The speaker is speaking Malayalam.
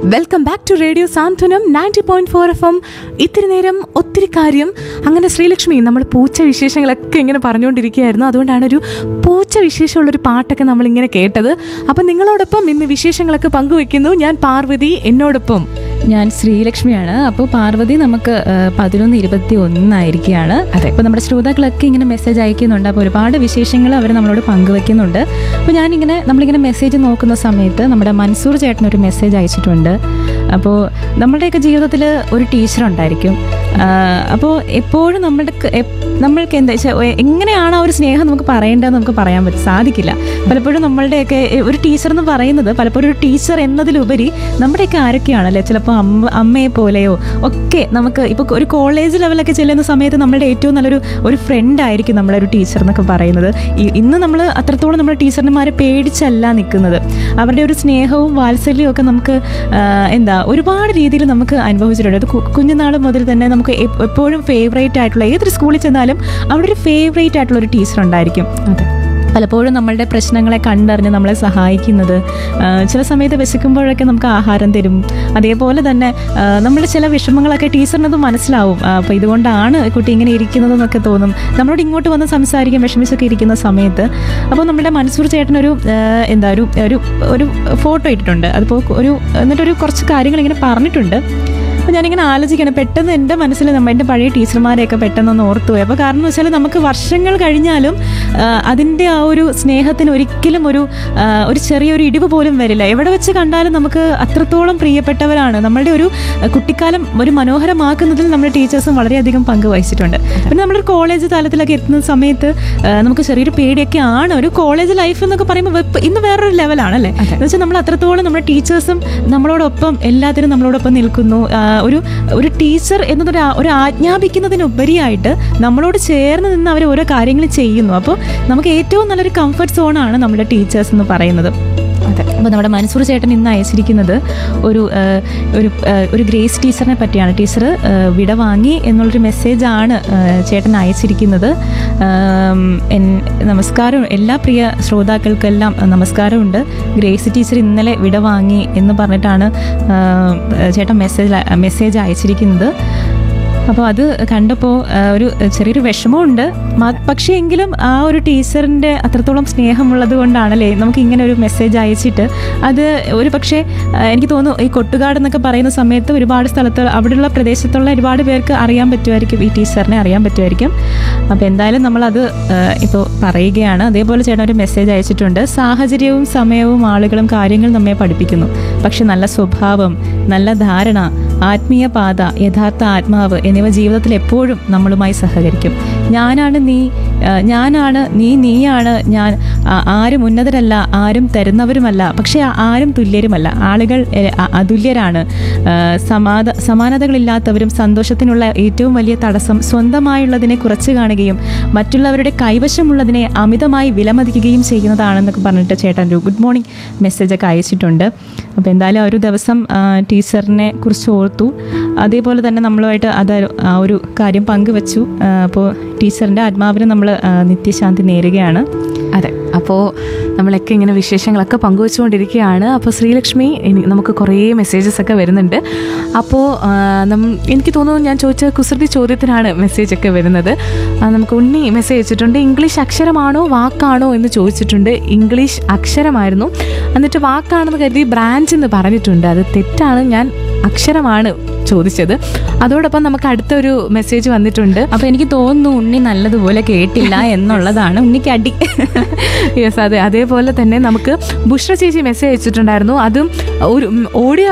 Welcome back to radio Santhwanam ninety point four F M ഇത്തിരി നേരം ഒത്തിരി കാര്യം അങ്ങനെ ശ്രീലക്ഷ്മി നമ്മൾ പൂച്ച വിശേഷങ്ങളൊക്കെ ഇങ്ങനെ പറഞ്ഞുകൊണ്ടിരിക്കുകയായിരുന്നു അതുകൊണ്ടാണ് ഒരു പൂച്ച വിശേഷമുള്ളൊരു പാട്ടൊക്കെ നമ്മൾ ഇങ്ങനെ കേട്ടത് അപ്പം നിങ്ങളോടൊപ്പം ഇന്ന് വിശേഷങ്ങളൊക്കെ പങ്കുവെക്കുന്നു ഞാൻ പാർവതി എന്നോടൊപ്പം ഞാൻ ശ്രീലക്ഷ്മിയാണ് അപ്പോൾ പാർവതി നമുക്ക് പതിനൊന്ന് ഇരുപത്തി ഒന്നായിരിക്കുകയാണ് അതെ. അപ്പോൾ നമ്മുടെ ശ്രോതാക്കളൊക്കെ ഇങ്ങനെ മെസ്സേജ് അയക്കുന്നുണ്ട് അപ്പോൾ ഒരുപാട് വിശേഷങ്ങൾ അവർ നമ്മളോട് പങ്കുവെക്കുന്നുണ്ട് അപ്പോൾ ഞാനിങ്ങനെ നമ്മളിങ്ങനെ മെസ്സേജ് നോക്കുന്ന സമയത്ത് നമ്മുടെ മൻസൂർ ചേട്ടൻ ഒരു മെസ്സേജ് അയച്ചിട്ടുണ്ട് അപ്പോൾ നമ്മുടെയൊക്കെ ജീവിതത്തിൽ ഒരു ടീച്ചർ ഉണ്ടായിരിക്കും അപ്പോൾ എപ്പോഴും നമ്മളുടെ നമ്മൾക്ക് എന്താ വെച്ചാൽ എങ്ങനെയാണ് ആ ഒരു സ്നേഹം നമുക്ക് പറയേണ്ടതെന്ന് നമുക്ക് പറയാൻ പറ്റും സാധിക്കില്ല പലപ്പോഴും നമ്മളുടെയൊക്കെ എ, ഒരു ടീച്ചർ എന്ന് പറയുന്നത് പലപ്പോഴും ഒരു ടീച്ചർ എന്നതിലുപരി നമ്മുടെയൊക്കെ ആരൊക്കെയാണല്ലേ ചിലപ്പോൾ അമ്മ അമ്മയെ പോലെയോ ഒക്കെ നമുക്ക് ഇപ്പോൾ ഒരു കോളേജ് ലെവലൊക്കെ ചെല്ലുന്ന സമയത്ത് നമ്മളുടെ ഏറ്റവും നല്ലൊരു ഒരു ഫ്രണ്ട് ആയിരിക്കും നമ്മുടെ ഒരു ടീച്ചർ എന്നൊക്കെ പറയുന്നത് ഈ- ഇന്ന് നമ്മൾ അത്രത്തോളം നമ്മുടെ ടീച്ചർമാരെ പേടിച്ചല്ല നിൽക്കുന്നത് അവരുടെ ഒരു സ്നേഹവും വാത്സല്യവും ഒക്കെ നമുക്ക് ആ, എന്താ ഒരുപാട് രീതിയിൽ നമുക്ക് അനുഭവിച്ചിട്ടുണ്ട് അത് കു- കുഞ്ഞുനാൾ മുതൽ തന്നെ നമുക്ക് എ- എപ്പോഴും ഫേവറേറ്റ് ആയിട്ടുള്ള ഏതൊരു സ്കൂളിൽ ചെന്നാലും അവിടെ ഒരു ഫേവറേറ്റ് ആയിട്ടുള്ള ഒരു ടീച്ചർ ഉണ്ടായിരിക്കും അതെ പലപ്പോഴും നമ്മളുടെ പ്രശ്നങ്ങളെ കണ്ടറിഞ്ഞ് നമ്മളെ സഹായിക്കുന്നത് ആ, ചില സമയത്ത് വിശക്കുമ്പോഴൊക്കെ നമുക്ക് ആഹാരം തരും അതേപോലെ തന്നെ ആ, നമ്മുടെ ചില വിഷമങ്ങളൊക്കെ ടീച്ചറിനത് മനസ്സിലാവും അപ്പോൾ ഇതുകൊണ്ടാണ് കുട്ടി ഇങ്ങനെ ഇരിക്കുന്നതെന്നൊക്കെ തോന്നും നമ്മളോട് ഇങ്ങോട്ട് വന്ന് സംസാരിക്കാൻ വിഷമിച്ചൊക്കെ ഇരിക്കുന്ന സമയത്ത് അപ്പോൾ നമ്മുടെ മൻസൂർ ചേട്ടനൊരു ആ, എന്താ ഒരു ഒരു ഒരു ഫോട്ടോ ഇട്ടിട്ടുണ്ട് അതിപ്പോൾ ഒരു എന്നിട്ടൊരു കുറച്ച് കാര്യങ്ങൾ ഇങ്ങനെ പറഞ്ഞിട്ടുണ്ട് അപ്പോൾ ഞാനിങ്ങനെ ആലോചിക്കണം പെട്ടെന്ന് എൻ്റെ മനസ്സിൽ നമ്മൾ എൻ്റെ പഴയ ടീച്ചർമാരെയൊക്കെ പെട്ടെന്നൊന്ന് ഓർത്തു പോയി അപ്പോൾ കാരണം എന്ന് വെച്ചാൽ നമുക്ക് വർഷങ്ങൾ കഴിഞ്ഞാലും ആ, അതിൻ്റെ ആ ഒരു സ്നേഹത്തിന് ഒരിക്കലും ഒരു ആ, ഒരു ചെറിയൊരു ഇടിവ് പോലും വരില്ല എവിടെ വെച്ച് കണ്ടാലും നമുക്ക് അത്രത്തോളം പ്രിയപ്പെട്ടവരാണ് നമ്മളുടെ ഒരു ആ, കുട്ടിക്കാലം ഒരു മനോഹരമാക്കുന്നതിൽ നമ്മുടെ ടീച്ചേഴ്സും വളരെയധികം പങ്ക് വഹിച്ചിട്ടുണ്ട് പിന്നെ നമ്മളൊരു കോളേജ് തലത്തിലൊക്കെ എത്തുന്ന സമയത്ത് ആ, നമുക്ക് ചെറിയൊരു പേടിയൊക്കെ ആണ് ഒരു കോളേജ് ലൈഫ് എന്നൊക്കെ പറയുമ്പോൾ വെപ്പ് ഇന്ന് വേറൊരു ലെവലാണ് അല്ലേ എന്ന് വെച്ചാൽ നമ്മൾ അത്രത്തോളം നമ്മുടെ ടീച്ചേഴ്സും നമ്മളോടൊപ്പം എല്ലാത്തിനും നമ്മളോടൊപ്പം നിൽക്കുന്നു ആ, ഒരു ഒരു ടീച്ചർ എന്നതൊരു ആ- ഒരു ആജ്ഞാപിക്കുന്നതിനുപരിയായിട്ട് നമ്മളോട് ചേർന്ന് നിന്ന് അവർ ഓരോ കാര്യങ്ങൾ ചെയ്യുന്നു അപ്പോൾ നമുക്ക് ഏറ്റവും നല്ലൊരു കംഫർട്ട് സോണാണ് നമ്മുടെ ടീച്ചേഴ്സ് എന്ന് പറയുന്നത് അതെ അപ്പോൾ നമ്മുടെ മൻസൂർ ചേട്ടൻ ഇന്ന് അയച്ചിരിക്കുന്നത് ഒരു ആ, ഒരു ആ, ഒരു ഗ്രേസ് ടീച്ചറിനെ പറ്റിയാണ് ടീച്ചർ ആ, വിട വാങ്ങി എന്നുള്ളൊരു മെസ്സേജാണ് ആ, ചേട്ടൻ അയച്ചിരിക്കുന്നത് ആം, എൻ- നമസ്കാരം എല്ലാ പ്രിയ ശ്രോതാക്കൾക്കെല്ലാം നമസ്കാരമുണ്ട് ഗ്രേസ് ടീച്ചർ ഇന്നലെ വിട വാങ്ങി എന്ന് പറഞ്ഞിട്ടാണ് ആ, ചേട്ടൻ മെസ്സേജ് മെസ്സേജ് അയച്ചിരിക്കുന്നത് അപ്പോൾ അത് കണ്ടപ്പോൾ ഒരു ചെറിയൊരു വിഷമമുണ്ട് മ- പക്ഷേ എങ്കിലും ആ ഒരു ടീച്ചറിൻ്റെ അത്രത്തോളം സ്നേഹമുള്ളത് കൊണ്ടാണല്ലേ നമുക്ക് ഇങ്ങനെ ഒരു മെസ്സേജ് അയച്ചിട്ട് അത് ഒരു പക്ഷേ ആ, എനിക്ക് തോന്നുന്നു ഈ കൊട്ടുകാട് എന്നൊക്കെ പറയുന്ന സമയത്ത് ഒരുപാട് സ്ഥലത്ത് അവിടെയുള്ള പ്രദേശത്തുള്ള ഒരുപാട് പേർക്ക് അറിയാൻ പറ്റുമായിരിക്കും ഈ ടീച്ചറിനെ അറിയാൻ പറ്റുമായിരിക്കും അപ്പോൾ എന്തായാലും നമ്മളത് ഇപ്പോൾ പറയുകയാണ് അതേപോലെ ചേട്ടൻ ഒരു മെസ്സേജ് അയച്ചിട്ടുണ്ട് സാഹചര്യവും സമയവും ആളുകളും കാര്യങ്ങളും നമ്മെ പഠിപ്പിക്കുന്നു പക്ഷെ നല്ല സ്വഭാവം നല്ല ധാരണ ആത്മീയ പാത യഥാർത്ഥ ആത്മാവ് എന്നിവ ജീവിതത്തിൽ എപ്പോഴും നമ്മളുമായി സഹകരിക്കും ഞാനാണ് നീ ആ, ഞാനാണ് നീ നീയാണ് ഞാൻ ആ, ആരും ഉന്നതരല്ല ആരും തരുന്നവരുമല്ല പക്ഷേ ആ- ആരും തുല്യരുമല്ല ആളുകൾ എ, അ- അതുല്യരാണ് ആ, സമാധ സമാനതകളില്ലാത്തവരും സന്തോഷത്തിനുള്ള ഏറ്റവും വലിയ തടസ്സം സ്വന്തമായുള്ളതിനെ കുറച്ച് കാണുകയും മറ്റുള്ളവരുടെ കൈവശമുള്ളതിനെ അമിതമായി വിലമതിക്കുകയും ചെയ്യുന്നതാണെന്നൊക്കെ പറഞ്ഞിട്ട് ചേട്ടൻ ഒരു ഗുഡ് മോർണിംഗ് മെസ്സേജൊക്കെ അയച്ചിട്ടുണ്ട് അപ്പോൾ എന്തായാലും ആ ഒരു ദിവസം ആ, ടീച്ചറിനെ കുറിച്ച് ഓർത്തു അതേപോലെ തന്നെ നമ്മളുമായിട്ട് അത് ആ ഒരു കാര്യം പങ്കുവച്ചു ആ, അപ്പോൾ ടീച്ചറിൻ്റെ ആത്മാവിന് നമ്മൾ ആ, നിത്യശാന്തി നേരുകയാണ് അതെ അപ്പോൾ നമ്മളൊക്കെ ഇങ്ങനെ വിശേഷങ്ങളൊക്കെ പങ്കുവച്ചുകൊണ്ടിരിക്കുകയാണ് അപ്പോൾ ശ്രീലക്ഷ്മി ഇനി നമുക്ക് കുറേ മെസ്സേജസ് ഒക്കെ വരുന്നുണ്ട് അപ്പോൾ ആ, നം- എനിക്ക് തോന്നുന്നു ഞാൻ ചോദിച്ച കുസൃതി ചോദ്യത്തിനാണ് മെസ്സേജൊക്കെ വരുന്നത് ആ, നമുക്ക് ഉണ്ണി മെസ്സേജ് അയച്ചിട്ടുണ്ട് ഇംഗ്ലീഷ് അക്ഷരമാണോ വാക്കാണോ എന്ന് ചോദിച്ചിട്ടുണ്ട് ഇംഗ്ലീഷ് അക്ഷരമായിരുന്നു എന്നിട്ട് വാക്കാണെന്ന് കരുതി ബ്രാഞ്ച് എന്ന് പറഞ്ഞിട്ടുണ്ട് അത് തെറ്റാണ് ഞാൻ അക്ഷരമാണ് ചോദിച്ചത് അതോടൊപ്പം നമുക്ക് അടുത്തൊരു മെസ്സേജ് വന്നിട്ടുണ്ട് അപ്പോൾ എനിക്ക് തോന്നുന്നു ഉണ്ണി നല്ലതുപോലെ കേട്ടില്ല എന്നുള്ളതാണ് ഉണ്ണിക്ക് അടി യെസ് അതെ അതേപോലെ തന്നെ നമുക്ക് ബുഷ്ര ചേച്ചി മെസ്സേജ് അയച്ചിട്ടുണ്ടായിരുന്നു അതും ഒരു ഓഡിയോ